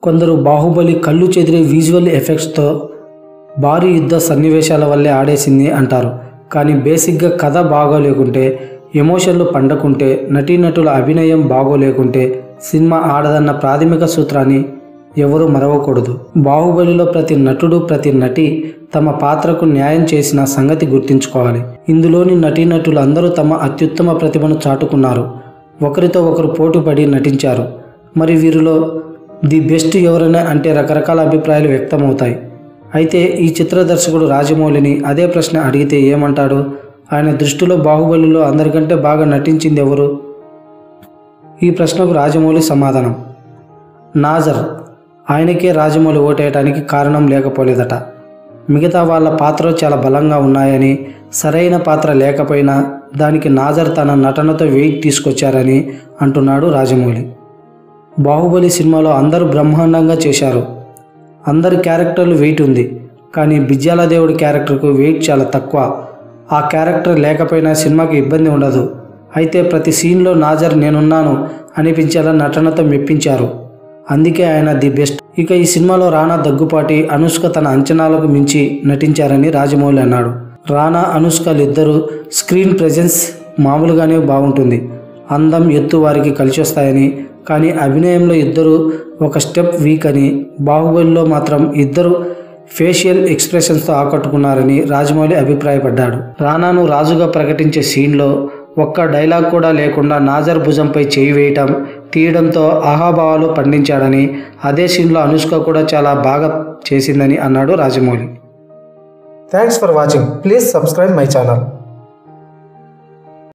కొందరు బాహుబలి కళ్ళు చెదిరే విజువల్ ఎఫెక్ట్స్తో భారీ యుద్ధ సన్నివేశాల వల్లే ఆడేసింది అంటారు కానీ బేసిక్గా కథ బాగోలేకుంటే ఎమోషన్లు పండకుంటే నటీనటుల అభినయం బాగోలేకుంటే సినిమా ఆడదన్న ప్రాథమిక సూత్రాన్ని ఎవరూ మరవకూడదు బాహుబలిలో ప్రతి నటుడు ప్రతి నటి తమ పాత్రకు న్యాయం చేసిన సంగతి గుర్తుంచుకోవాలి ఇందులోని నటీనటులు అందరూ తమ అత్యుత్తమ ప్రతిభను చాటుకున్నారు ఒకరితో ఒకరు పోటీపడి నటించారు మరి వీరిలో ది బెస్ట్ ఎవరైనా అంటే రకరకాల అభిప్రాయాలు వ్యక్తమవుతాయి అయితే ఈ చిత్ర దర్శకుడు రాజమౌళిని అదే ప్రశ్న అడిగితే ఏమంటాడు ఆయన దృష్టిలో బాహుబలిలో అందరికంటే బాగా నటించింది ఎవరు ఈ ప్రశ్నకు రాజమౌళి సమాధానం నాజర్ ఆయనకే రాజమౌళి ఓటేయటానికి కారణం లేకపోలేదట మిగతా వాళ్ళ పాత్ర చాలా బలంగా ఉన్నాయని సరైన పాత్ర లేకపోయినా దానికి నాజర్ తన నటనతో వెయిట్ తీసుకొచ్చారని అంటున్నాడు రాజమౌళి బాహుబలి సినిమాలో అందరూ బ్రహ్మాండంగా చేశారు అందరి క్యారెక్టర్లు వెయిట్ ఉంది కానీ బిజ్జాల దేవుడి క్యారెక్టర్కు వెయిట్ చాలా తక్కువ ఆ క్యారెక్టర్ లేకపోయినా సినిమాకి ఇబ్బంది ఉండదు అయితే ప్రతి సీన్లో నాజర్ నేనున్నాను అనిపించేలా నటనతో మెప్పించారు అందుకే ఆయన ది బెస్ట్ ఇక ఈ సినిమాలో రానా దగ్గుపాటి అనుష్క తన అంచనాలకు మించి నటించారని రాజమౌళి అన్నాడు రానా అనుష్కలు ఇద్దరు స్క్రీన్ ప్రెజెన్స్ మామూలుగానే బాగుంటుంది అందం ఎత్తు వారికి కలిసి వస్తాయని కానీ అభినయంలో ఇద్దరు ఒక స్టెప్ వీక్ అని బాహుబలిలో మాత్రం ఇద్దరు ఫేషియల్ ఎక్స్ప్రెషన్స్తో ఆకట్టుకున్నారని రాజమౌళి అభిప్రాయపడ్డాడు రానాను రాజుగా ప్రకటించే సీన్లో ఒక్క డైలాగ్ కూడా లేకుండా నాజర్ భుజంపై చేయి వేయటం తీయడంతో ఆహాభావాలు పండించాడని అదే సీన్లో అనుష్క కూడా చాలా బాగా చేసిందని అన్నాడు Rajamouli thanks for watching please subscribe my channel